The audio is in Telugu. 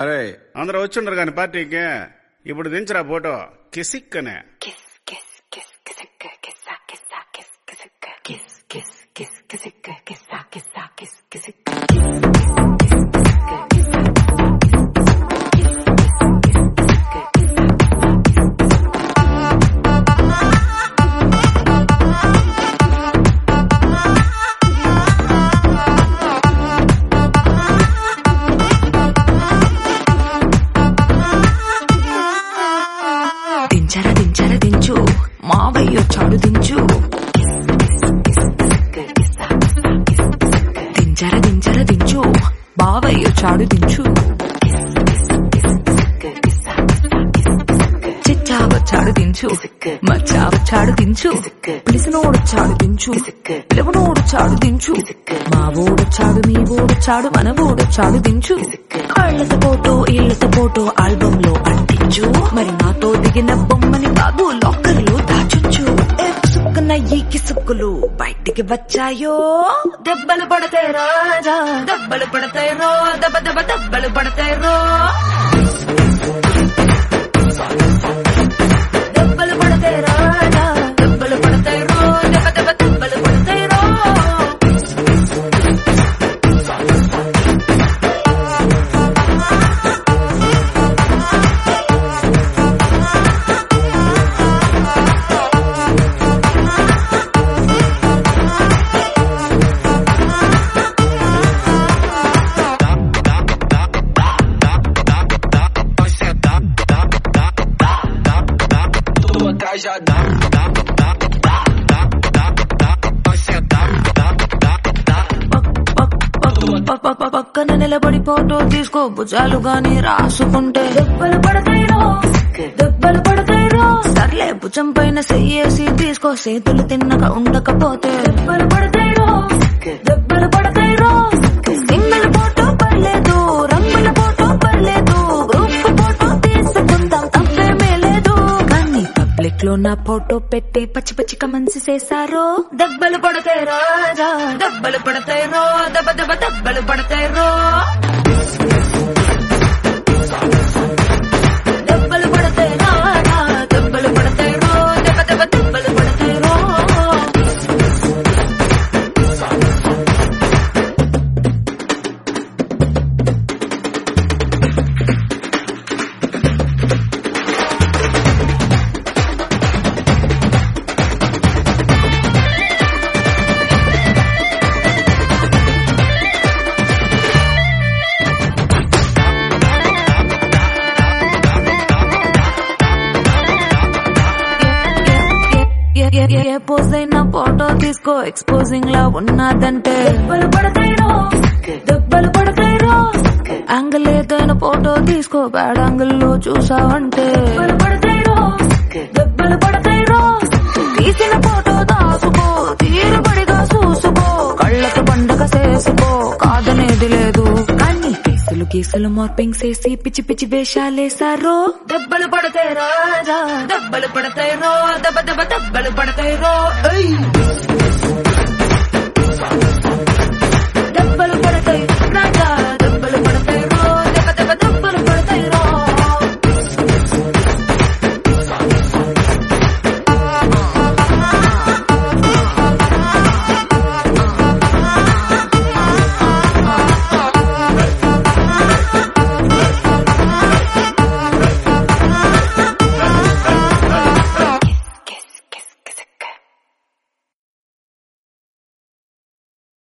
అరే అందరూ వచ్చిండ్రు కానీ పార్టీకి ఇప్పుడు దించరా ఫోటో కిసిక్ అనే kiss, kiss, kiss, kissicka, kissa, kissa, kiss, kissicka, kiss, kiss, kiss, kissicka, kissa, kissa, kiss, kissicka, kiss, kiss, kiss, kissicka, kissa, దించర దించర దించు మావయ్య వచ్చాడు దించు దించర దించర దించు బావయ్య వచ్చాడు దించు చిచ్చా వచ్చాడు దించు మచ్చా వచ్చాడు దించు పిలిసినోడొచ్చాడు దించు పిలవనోడొచ్చాడు దించు మా ఓడొచ్చాడు మీ ఓడొచ్చాడు మన ఓడొచ్చాడు దించు కళ్ళతో ఫోటో ఇళ్లతో ఫోటో ఆల్బమ్ లో అంటించు మరి నాతో దిగిన బొమ్మని బాబు లాకర్ లో దాచుంచు ఏ సుక్కున ఈ కిసుక్కులు బయటికి వచ్చాయో దెబ్బలు పడతాయి రాజా దెబ్బలు పడతాయి రో దెబ్బ దెబ్బ దెబ్బలు పడతాయి రో దెబ్బలు పడతాయి రాజా దెబ్బలు పడతాయి రో దెబ్బ దెబ్బ దెబ్బలు పడతాయి రో tua atrás já dá, dá, dá, dá, dá, dá, dá, vai sentar, dá, dá, dá. పక్ పక్ పక్ పక్కన నిలబడి ఫోటో తీసుకో భుజాలు గాని రాసుకుంటే దెబ్బలు పడతాయి రో దెబ్బలు పడతాయి రో సర్లే భుజం పైన చెయ్యేసి తీసుకో చేతులు తిన్నక ఉండకపోతే దెబ్బలు పడతాయి రో దెబ్బలు పడతాయి రో సింగిల్ ఫోటో పర్లేదు రంగుల ఫోటో పర్లేదు గ్రూప్ ఫోటో తీసుకుందాం తప్పేమీ లేదు కానీ పబ్లిక్ లో నా ఫోటో పెట్టి పచ్చి పచ్చి కమెంట్స్ చేశారో దెబ్బలు పడతాయి రాజా దెబ్బలు పడతాయి రో దెబ్బ దెబ్బ దెబ్బలు పడతాయి రో దెబ్బలు పడతాయి రాజా దెబ్బలు పడతాయి రో దెబ్బ దెబ్బ దెబ్బలు పడతాయి రో ఏ- ఏ- ఏ- ఏ పోజ్ అయినా ఫోటో తీసుకో ఎక్స్పోజింగ్ లా ఉన్నదంటే దెబ్బలు పడతాయి రో దెబ్బలు పడతాయి రో యాంగిల్ ఏదైనా ఫోటో తీసుకో బ్యాడ్ యాంగిల్ లో చూసావంటే దెబ్బలు పడతాయి రో దెబ్బలు పడతాయి రో తీసిన ఫోటో దాసుకో తీరుబడిగా చూసుకో కళ్ళకు పండగ చేసుకో కాదనేది లేదు కానీ కేసులు గీసులు మార్పింగ్ చేసి పిచ్చి పిచ్చి వేషాలేసారో దెబ్బలు పడతాయి రాజా దెబ్బలు పడతాయి రో దెబ్బ దెబ్బ దెబ్బలు పడతాయి రో ఏయ్